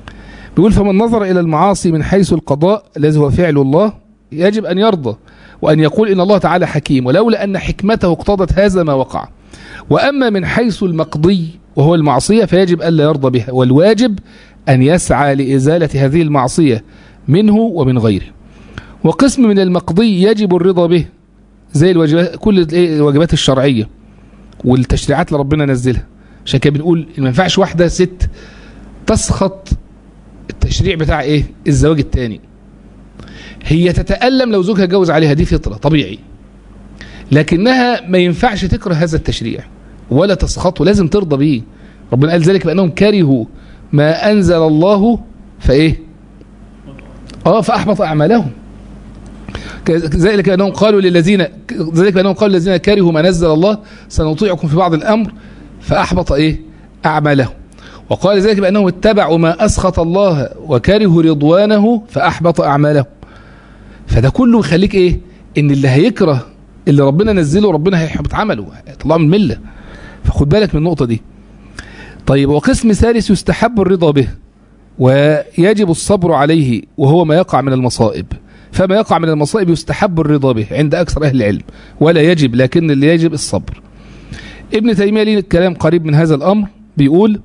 S1: بيقول فمن نظر إلى المعاصي من حيث القضاء الذي هو فعل الله يجب أن يرضى وأن يقول إن الله تعالى حكيم ولولا أن حكمته اقتضت هذا ما وقع وأما من حيث المقضي وهو المعصية فيجب ألا يرضى بها والواجب أن يسعى لإزالة هذه المعصية منه ومن غيره وقسم من المقضي يجب الرضا به زي الواجبات كل الواجبات الشرعية والتشريعات اللي ربنا نزلها عشان كده بنقول ما ينفعش واحدة ست تسخط التشريع بتاع ايه الزواج الثاني هي تتألم لو زوجها جوز عليها دي فطرة طبيعي لكنها ما ينفعش تكره هذا التشريع ولا تسخطه لازم ترضى به ربنا قال ذلك بأنهم كرهوا ما أنزل الله فإيه اه فأحبط أعمالهم ذلك أنهم قالوا للذين ذلك بأنهم قالوا للذين كرهوا ما نزل الله سنطيعكم في بعض الأمر فأحبط إيه أعمالهم وقال ذلك بأنهم اتبعوا ما أسخط الله وكرهوا رضوانه فأحبط أعمالهم فده كله يخليك إيه إن اللي هيكره اللي ربنا نزله ربنا هيحبط عمله يطلعه من المله فخد بالك من النقطة دي طيب وقسم ثالث يستحب الرضا به ويجب الصبر عليه وهو ما يقع من المصائب فما يقع من المصائب يستحب الرضا به عند أكثر أهل العلم ولا يجب لكن اللي يجب الصبر ابن تيمية ليه كلام قريب من هذا الأمر بيقول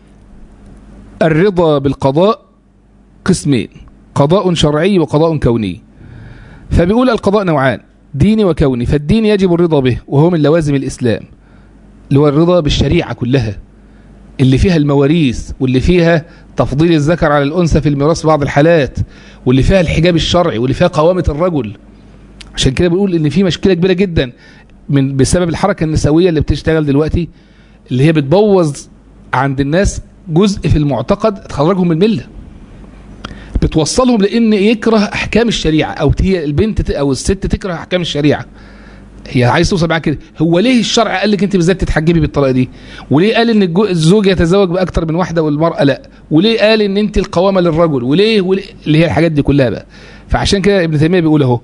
S1: الرضا بالقضاء قسمين قضاء شرعي وقضاء كوني فبيقول القضاء نوعان ديني وكوني فالدين يجب الرضا به وهو من لوازم الإسلام اللي هو الرضا بالشريعة كلها اللي فيها المواريث واللي فيها تفضيل الذكر على الأنثى في الميراث في بعض الحالات واللي فيها الحجاب الشرعي واللي فيها قوامة الرجل عشان كده بنقول ان في مشكلة كبيرة جدا من بسبب الحركة النسوية اللي بتشتغل دلوقتي اللي هي بتبوظ عند الناس جزء في المعتقد تخرجهم من المله بتوصلهم لان يكره احكام الشريعه او هي البنت او الست تكره احكام الشريعه هي عايز توصل معاك كده هو ليه الشرع قال لك انت بالذات تتحجبي بالطريقه دي وليه قال ان الزوج يتزوج باكثر من واحده والمراه لا وليه قال ان انت القوامه للرجل وليه, وليه اللي هي الحاجات دي كلها بقى فعشان كده ابن تيميه بيقول اهو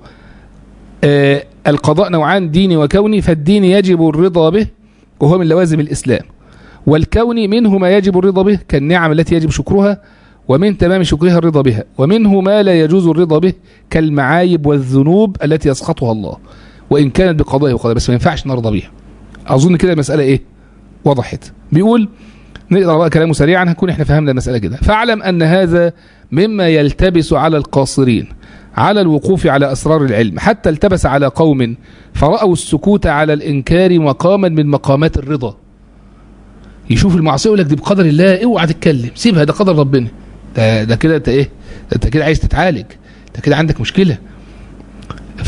S1: آه القضاء نوعان ديني وكوني فالدين يجب الرضا به وهو من لوازم الاسلام والكون منه ما يجب الرضا به كالنعم التي يجب شكرها ومن تمام شكرها الرضا بها ومنه ما لا يجوز الرضا به كالمعايب والذنوب التي يسخطها الله وإن كانت بقضائه وقضائه بس ما ينفعش نرضى بها أظن كده المسألة إيه وضحت بيقول نقرأ بقى كلامه سريعا هنكون احنا فهمنا المسألة كده فاعلم أن هذا مما يلتبس على القاصرين على الوقوف على أسرار العلم حتى التبس على قوم فرأوا السكوت على الإنكار مقاما من مقامات الرضا يشوف المعصيه يقول لك دي بقدر الله اوعى تتكلم سيبها ده قدر ربنا ده ده كده انت ايه انت كده عايز تتعالج انت كده عندك مشكله ف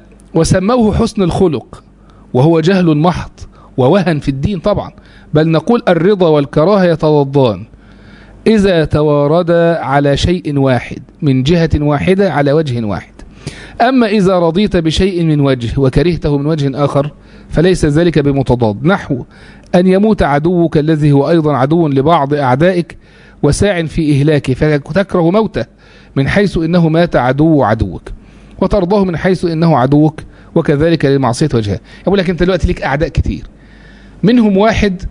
S1: وسموه حسن الخلق وهو جهل محض ووهن في الدين طبعا بل نقول الرضا والكراهه يتضادان إذا تواردا على شيء واحد من جهة واحدة على وجه واحد أما إذا رضيت بشيء من وجه وكرهته من وجه آخر فليس ذلك بمتضاد نحو أن يموت عدوك الذي هو أيضا عدو لبعض أعدائك وساع في إهلاكه فتكره موته من حيث إنه مات عدو عدوك وترضاه من حيث إنه عدوك وكذلك للمعصية وجهها يقول لك أنت دلوقتي ليك أعداء كتير منهم واحد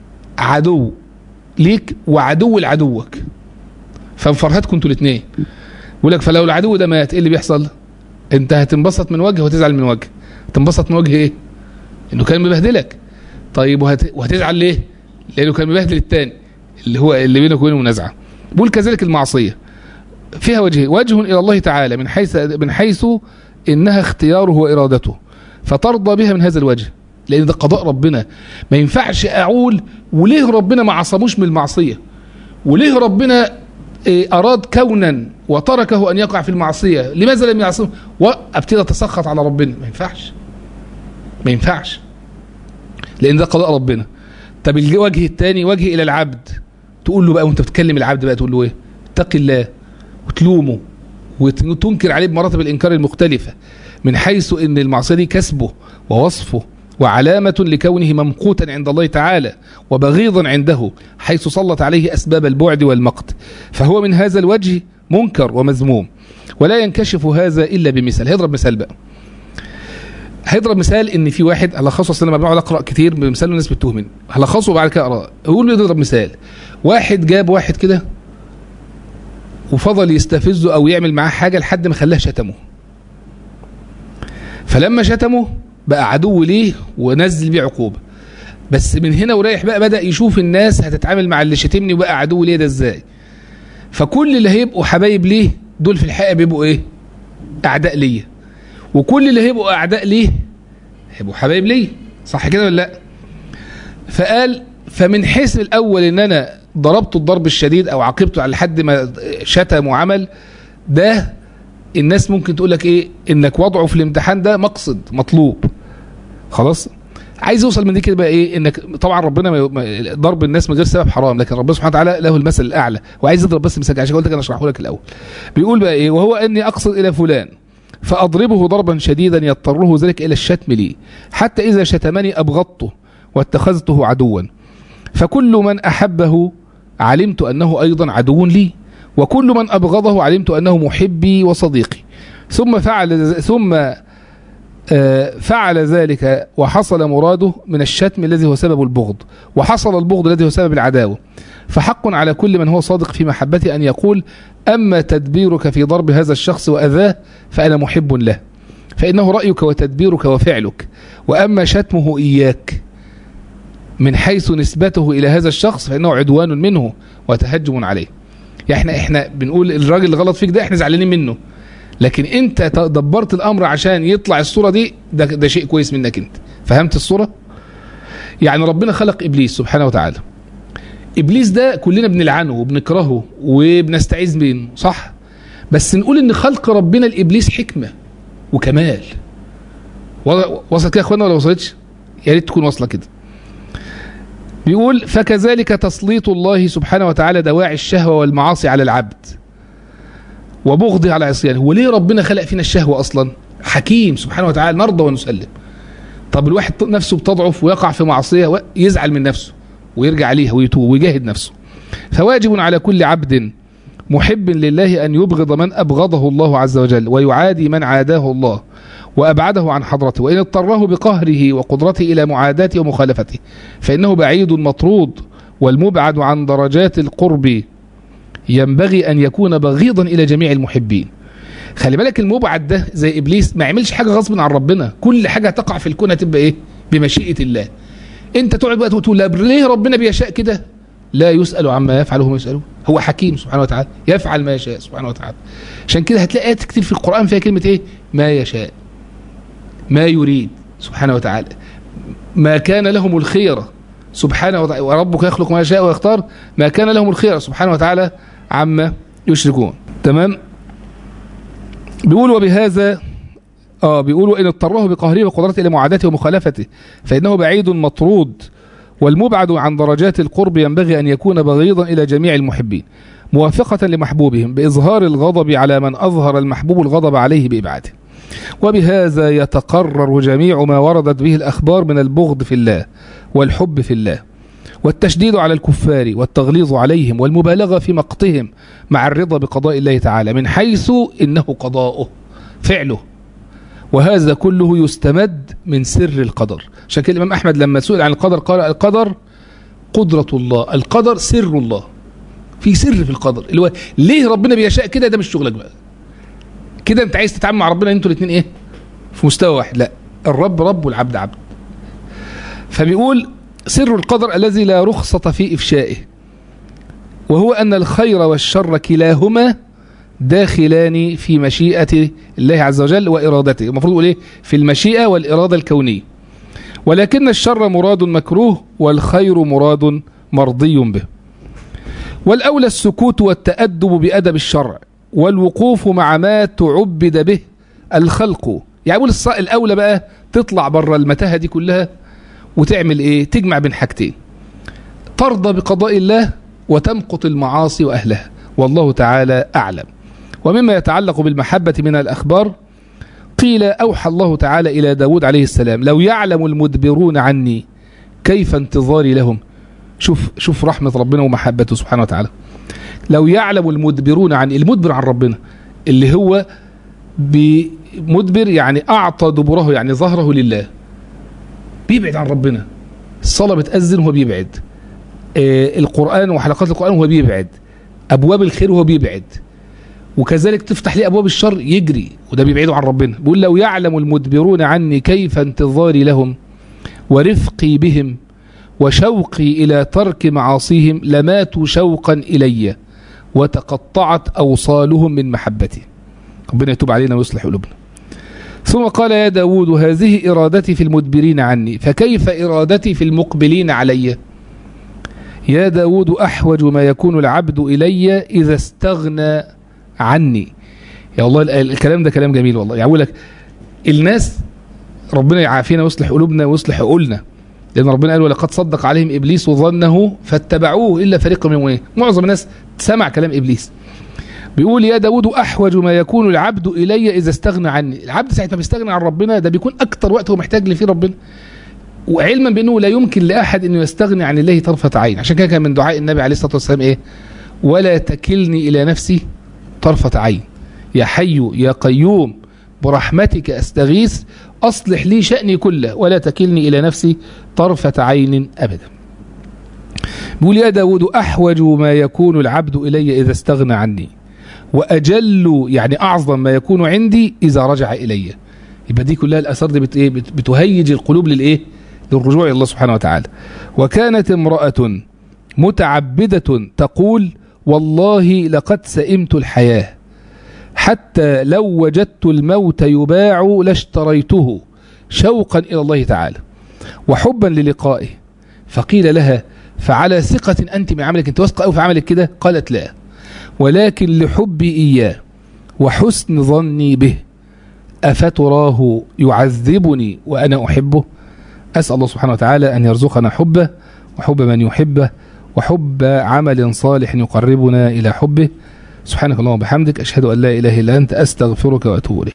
S1: عدو ليك وعدو لعدوك فانفرهتكم انتوا الاثنين يقول لك فلو العدو ده مات ايه اللي بيحصل؟ انت هتنبسط من وجه وتزعل من وجه تنبسط من وجه ايه؟ انه كان مبهدلك طيب وهت... وهتزعل ليه؟ لانه كان مبهدل الثاني اللي هو اللي بينك وبينه منازعه بقول كذلك المعصيه فيها وجه وجه الى الله تعالى من حيث من حيث انها اختياره وارادته فترضى بها من هذا الوجه لان ده قضاء ربنا ما ينفعش اقول وليه ربنا ما عصموش من المعصيه وليه ربنا اراد كونا وتركه ان يقع في المعصيه لماذا لم يعصمه وابتدي اتسخط على ربنا ما ينفعش ما ينفعش لان ده قضاء ربنا طب الوجه الثاني وجه الى العبد تقول له بقى وانت بتكلم العبد بقى تقول له ايه اتق الله وتلومه وتنكر عليه بمراتب الانكار المختلفه من حيث ان المعصيه دي كسبه ووصفه وعلامة لكونه ممقوتا عند الله تعالى وبغيضا عنده حيث سلط عليه أسباب البعد والمقت فهو من هذا الوجه منكر ومذموم ولا ينكشف هذا إلا بمثال هيضرب مثال بقى هيضرب مثال ان في واحد هلخصه اصل لما بقعد اقرا كتير بمثال الناس بتتوه مني هلخصه وبعد كده اقرا يقول لي يضرب مثال واحد جاب واحد كده وفضل يستفزه او يعمل معاه حاجه لحد ما خلاه شتمه فلما شتمه بقى عدو ليه ونزل بيه عقوبه بس من هنا ورايح بقى بدا يشوف الناس هتتعامل مع اللي شتمني وبقى عدو ليه ده ازاي فكل اللي هيبقوا حبايب ليه دول في الحقيقه بيبقوا ايه اعداء ليا وكل اللي هيبقوا اعداء ليه هيبقوا حبايب ليه صح كده ولا لا فقال فمن حيث الاول ان انا ضربته الضرب الشديد او عاقبته على حد ما شتم وعمل ده الناس ممكن تقول لك ايه انك وضعه في الامتحان ده مقصد مطلوب خلاص عايز يوصل من دي كده بقى ايه انك طبعا ربنا ما ما- ضرب الناس من غير سبب حرام لكن ربنا سبحانه وتعالى له المثل الاعلى وعايز يضرب بس مثال عشان قلت لك انا اشرحه لك الاول بيقول بقى ايه وهو اني اقصد الى فلان فاضربه ضربا شديدا يضطره ذلك الى الشتم لي حتى اذا شتمني ابغضته واتخذته عدوا فكل من احبه علمت انه ايضا عدو لي وكل من ابغضه علمت انه محبي وصديقي ثم فعل ثم آه، فعل ذلك وحصل مراده من الشتم الذي هو سبب البغض وحصل البغض الذي هو سبب العداوة فحق على كل من هو صادق في محبته أن يقول أما تدبيرك في ضرب هذا الشخص وأذاه فأنا محب له فإنه رأيك وتدبيرك وفعلك وأما شتمه إياك من حيث نسبته إلى هذا الشخص فإنه عدوان منه وتهجم عليه يعني احنا احنا بنقول الراجل اللي غلط فيك ده احنا زعلانين منه لكن انت دبرت الامر عشان يطلع الصوره دي ده ده شيء كويس منك انت فهمت الصوره يعني ربنا خلق ابليس سبحانه وتعالى ابليس ده كلنا بنلعنه وبنكرهه وبنستعيذ منه صح بس نقول ان خلق ربنا لابليس حكمه وكمال و- وصلت كده يا اخوانا ولا وصلتش يا ريت تكون واصله كده بيقول فكذلك تسليط الله سبحانه وتعالى دواعي الشهوه والمعاصي على العبد وبغضه على عصيانه وليه ربنا خلق فينا الشهوة أصلا حكيم سبحانه وتعالى نرضى ونسلم طب الواحد نفسه بتضعف ويقع في معصية يزعل من نفسه ويرجع عليها ويتوب ويجاهد نفسه فواجب على كل عبد محب لله أن يبغض من أبغضه الله عز وجل ويعادي من عاداه الله وأبعده عن حضرته وإن اضطره بقهره وقدرته إلى معاداته ومخالفته فإنه بعيد مطرود والمبعد عن درجات القرب ينبغي أن يكون بغيضا إلى جميع المحبين خلي بالك المبعد ده زي إبليس ما يعملش حاجة غصب عن ربنا كل حاجة تقع في الكون هتبقى إيه بمشيئة الله أنت تقعد بقى تقول لا ليه ربنا بيشاء كده لا يسأل عما يفعل وهم يسألون هو حكيم سبحانه وتعالى يفعل ما يشاء سبحانه وتعالى عشان كده هتلاقي آيات كتير في القرآن فيها كلمة إيه ما يشاء ما يريد سبحانه وتعالى ما كان لهم الخيرة سبحانه وتعالى وربك يخلق ما يشاء ويختار ما كان لهم الخيرة سبحانه وتعالى عما يشركون تمام بيقولوا وبهذا اه بيقولوا ان اضطره بقهره وقدرته الى معاداته ومخالفته فانه بعيد مطرود والمبعد عن درجات القرب ينبغي ان يكون بغيضا الى جميع المحبين موافقة لمحبوبهم بإظهار الغضب على من أظهر المحبوب الغضب عليه بإبعاده وبهذا يتقرر جميع ما وردت به الأخبار من البغض في الله والحب في الله والتشديد على الكفار والتغليظ عليهم والمبالغة في مقتهم مع الرضا بقضاء الله تعالى من حيث إنه قضاؤه فعله وهذا كله يستمد من سر القدر عشان كده الإمام أحمد لما سئل عن القدر قال القدر قدرة الله القدر سر الله في سر في القدر اللي هو ليه ربنا بيشاء كده ده مش شغلك بقى كده انت عايز تتعامل مع ربنا انتوا الاثنين ايه في مستوى واحد لا الرب رب والعبد عبد فبيقول سر القدر الذي لا رخصة في إفشائه وهو أن الخير والشر كلاهما داخلان في مشيئة الله عز وجل وإرادته المفروض يقول إيه في المشيئة والإرادة الكونية ولكن الشر مراد مكروه والخير مراد مرضي به والأولى السكوت والتأدب بأدب الشرع والوقوف مع ما تعبد به الخلق يعني يقول الأولى بقى تطلع بره المتاهة دي كلها وتعمل ايه تجمع بين حاجتين ترضى بقضاء الله وتمقت المعاصي وأهلها والله تعالى أعلم ومما يتعلق بالمحبة من الأخبار قيل أوحى الله تعالى إلى داود عليه السلام لو يعلم المدبرون عني كيف انتظاري لهم شوف شوف رحمة ربنا ومحبته سبحانه وتعالى لو يعلم المدبرون عن المدبر عن ربنا اللي هو بمدبر يعني أعطى دبره يعني ظهره لله بيبعد عن ربنا الصلاة بتأذن وهو بيبعد آه القرآن وحلقات القرآن وهو بيبعد أبواب الخير وهو بيبعد وكذلك تفتح لي ابواب الشر يجري وده بيبعده عن ربنا بيقول لو يعلم المدبرون عني كيف انتظاري لهم ورفقي بهم وشوقي الى ترك معاصيهم لماتوا شوقا الي وتقطعت اوصالهم من محبتي ربنا يتوب علينا ويصلح قلوبنا ثم قال يا داود هذه إرادتي في المدبرين عني فكيف إرادتي في المقبلين علي يا داود أحوج ما يكون العبد إلي إذا استغنى عني يا الله الكلام ده كلام جميل والله يعني لك الناس ربنا يعافينا ويصلح قلوبنا ويصلح عقولنا لأن ربنا قال ولقد صدق عليهم إبليس ظنه فاتبعوه إلا فريق منهم إيه معظم الناس سمع كلام إبليس بيقول يا داود أحوج ما يكون العبد إلي إذا استغنى عني العبد ساعة ما بيستغنى عن ربنا ده بيكون أكتر وقت هو محتاج لفيه ربنا وعلما بأنه لا يمكن لأحد أنه يستغني عن الله طرفة عين عشان كده كان من دعاء النبي عليه الصلاة والسلام إيه ولا تكلني إلى نفسي طرفة عين يا حي يا قيوم برحمتك أستغيث أصلح لي شأني كله ولا تكلني إلى نفسي طرفة عين أبدا بيقول يا داود أحوج ما يكون العبد إلي إذا استغنى عني وأجل يعني أعظم ما يكون عندي إذا رجع إلي يبقى دي كلها الأثار دي بت إيه بتهيج القلوب للإيه للرجوع إلى الله سبحانه وتعالى وكانت امرأة متعبدة تقول والله لقد سئمت الحياة حتى لو وجدت الموت يباع لاشتريته شوقا إلى الله تعالى وحبا للقائه فقيل لها فعلى ثقة أنت من عملك أنت واثقة أو في عملك كده قالت لا ولكن لحبي إياه وحسن ظني به أفتراه يعذبني وأنا أحبه أسأل الله سبحانه وتعالى أن يرزقنا حبه وحب من يحبه وحب عمل صالح يقربنا إلى حبه سبحانك اللهم وبحمدك أشهد أن لا إله إلا أنت أستغفرك وأتوب إليك